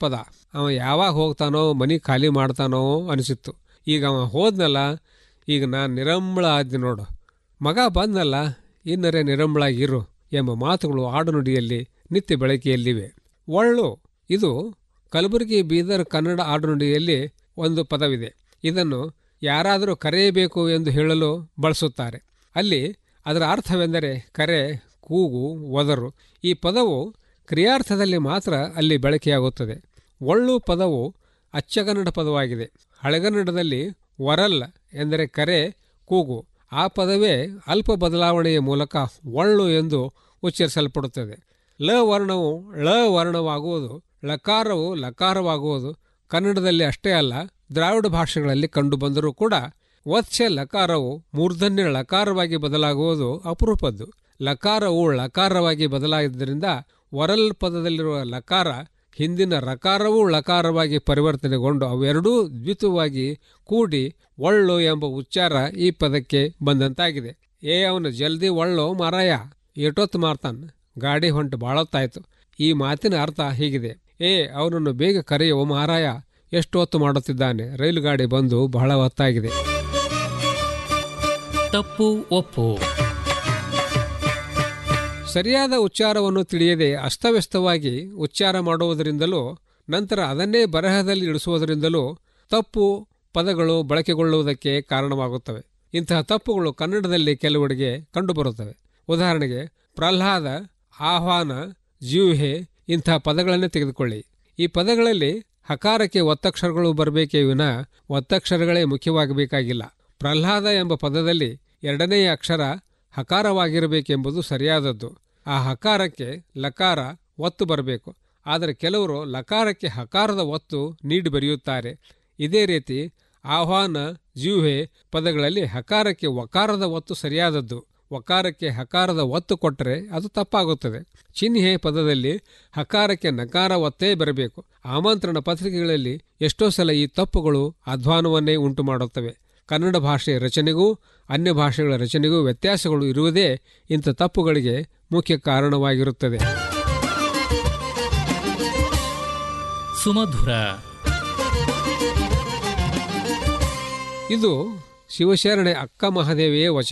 ಪದ ಅವ ಯಾವಾಗ ಹೋಗ್ತಾನೋ ಮನಿ ಖಾಲಿ ಮಾಡ್ತಾನೋ ಅನಿಸಿತ್ತು ಈಗ ಅವ ಹೋದ್ನಲ್ಲ ಈಗ ನಾನು ನಿರಂಬಳ ಆದ್ದೆ ನೋಡು ಮಗ ಬಂದಲ್ಲ ಇನ್ನರೇ ನಿರಂಬಳಾಗಿರು ಎಂಬ ಮಾತುಗಳು ಆಡುನುಡಿಯಲ್ಲಿ ನಿತ್ಯ ಬೆಳಕಿಯಲ್ಲಿವೆ ಒಳ್ಳು ಇದು ಕಲಬುರಗಿ ಬೀದರ್ ಕನ್ನಡ ಆಡುನುಡಿಯಲ್ಲಿ ಒಂದು ಪದವಿದೆ ಇದನ್ನು ಯಾರಾದರೂ ಕರೆಯಬೇಕು ಎಂದು ಹೇಳಲು ಬಳಸುತ್ತಾರೆ ಅಲ್ಲಿ ಅದರ ಅರ್ಥವೆಂದರೆ ಕರೆ ಕೂಗು ಒದರು ಈ ಪದವು ಕ್ರಿಯಾರ್ಥದಲ್ಲಿ ಮಾತ್ರ ಅಲ್ಲಿ ಬಳಕೆಯಾಗುತ್ತದೆ ಒಳ್ಳು ಪದವು ಅಚ್ಚಗನ್ನಡ ಪದವಾಗಿದೆ ಹಳೆಗನ್ನಡದಲ್ಲಿ ವರಲ್ ಎಂದರೆ ಕರೆ ಕೂಗು ಆ ಪದವೇ ಅಲ್ಪ ಬದಲಾವಣೆಯ ಮೂಲಕ ಒಳ್ಳು ಎಂದು ಉಚ್ಚರಿಸಲ್ಪಡುತ್ತದೆ ಲ ವರ್ಣವು ಳ ವರ್ಣವಾಗುವುದು ಲಕಾರವು ಲಕಾರವಾಗುವುದು ಕನ್ನಡದಲ್ಲಿ ಅಷ್ಟೇ ಅಲ್ಲ ದ್ರಾವಿಡ ಭಾಷೆಗಳಲ್ಲಿ ಕಂಡುಬಂದರೂ ಕೂಡ ವತ್ಸ್ಯ ಲಕಾರವು ಮೂರ್ಧನ್ಯ ಲಕಾರವಾಗಿ ಬದಲಾಗುವುದು ಅಪರೂಪದ್ದು ಲಕಾರವು ಲಕಾರವಾಗಿ ಬದಲಾಗಿದ್ದರಿಂದ ವರಲ್ ಪದದಲ್ಲಿರುವ ಲಕಾರ ಹಿಂದಿನ ರಕಾರವೂ ಲಕಾರವಾಗಿ ಪರಿವರ್ತನೆಗೊಂಡು ಅವೆರಡೂ ದ್ವಿತವಾಗಿ ಕೂಡಿ ಒಳ್ಳು ಎಂಬ ಉಚ್ಚಾರ ಈ ಪದಕ್ಕೆ ಬಂದಂತಾಗಿದೆ ಏ ಅವನು ಜಲ್ದಿ ಒಳ್ಳು ಮಾರಾಯ ಏಟೊತ್ತು ಮಾರ್ತಾನ ಗಾಡಿ ಹೊಂಟು ಬಾಳೊತ್ತಾಯ್ತು ಈ ಮಾತಿನ ಅರ್ಥ ಹೀಗಿದೆ ಏ ಅವನನ್ನು ಬೇಗ ಕರೆಯುವ ಮಾರಾಯ ಎಷ್ಟು ಹೊತ್ತು ಮಾಡುತ್ತಿದ್ದಾನೆ ರೈಲು ಗಾಡಿ ಬಂದು ಬಹಳ ಹೊತ್ತಾಗಿದೆ ತಪ್ಪು ಒಪ್ಪು ಸರಿಯಾದ ಉಚ್ಚಾರವನ್ನು ತಿಳಿಯದೆ ಅಸ್ತವ್ಯಸ್ತವಾಗಿ ಉಚ್ಚಾರ ಮಾಡುವುದರಿಂದಲೂ ನಂತರ ಅದನ್ನೇ ಬರಹದಲ್ಲಿ ಇಳಿಸುವುದರಿಂದಲೂ ತಪ್ಪು ಪದಗಳು ಬಳಕೆಗೊಳ್ಳುವುದಕ್ಕೆ ಕಾರಣವಾಗುತ್ತವೆ ಇಂತಹ ತಪ್ಪುಗಳು ಕನ್ನಡದಲ್ಲಿ ಕೆಲವೆಡೆಗೆ ಕಂಡುಬರುತ್ತವೆ ಉದಾಹರಣೆಗೆ ಪ್ರಹ್ಲಾದ ಆಹ್ವಾನ ಜೀವ್ಹೆ ಇಂತಹ ಪದಗಳನ್ನೇ ತೆಗೆದುಕೊಳ್ಳಿ ಈ ಪದಗಳಲ್ಲಿ ಹಕಾರಕ್ಕೆ ಒತ್ತಕ್ಷರಗಳು ಬರಬೇಕೇ ವಿನ ಒತ್ತಕ್ಷರಗಳೇ ಮುಖ್ಯವಾಗಬೇಕಾಗಿಲ್ಲ ಪ್ರಹ್ಲಾದ ಎಂಬ ಪದದಲ್ಲಿ ಎರಡನೆಯ ಅಕ್ಷರ ಹಕಾರವಾಗಿರಬೇಕೆಂಬುದು ಸರಿಯಾದದ್ದು ಆ ಹಕಾರಕ್ಕೆ ಲಕಾರ ಒತ್ತು ಬರಬೇಕು ಆದರೆ ಕೆಲವರು ಲಕಾರಕ್ಕೆ ಹಕಾರದ ಒತ್ತು ನೀಡಿ ಬರೆಯುತ್ತಾರೆ ಇದೇ ರೀತಿ ಆಹ್ವಾನ ಜೀವ್ಹೆ ಪದಗಳಲ್ಲಿ ಹಕಾರಕ್ಕೆ ವಕಾರದ ಒತ್ತು ಸರಿಯಾದದ್ದು ವಕಾರಕ್ಕೆ ಹಕಾರದ ಒತ್ತು ಕೊಟ್ಟರೆ ಅದು ತಪ್ಪಾಗುತ್ತದೆ ಚಿಹ್ನೆ ಪದದಲ್ಲಿ ಹಕಾರಕ್ಕೆ ನಕಾರ ಒತ್ತೇ ಬರಬೇಕು ಆಮಂತ್ರಣ ಪತ್ರಿಕೆಗಳಲ್ಲಿ ಎಷ್ಟೋ ಸಲ ಈ ತಪ್ಪುಗಳು ಅಧ್ವಾನವನ್ನೇ ಉಂಟು ಮಾಡುತ್ತವೆ ಕನ್ನಡ ಭಾಷೆಯ ರಚನೆಗೂ ಅನ್ಯ ಭಾಷೆಗಳ ರಚನೆಗೂ ವ್ಯತ್ಯಾಸಗಳು ಇರುವುದೇ ಇಂಥ ತಪ್ಪುಗಳಿಗೆ ಮುಖ್ಯ ಕಾರಣವಾಗಿರುತ್ತದೆ ಸುಮಧುರ ಇದು ಶಿವಶರಣೆ ಅಕ್ಕ ಮಹಾದೇವಿಯೇ ವಚನ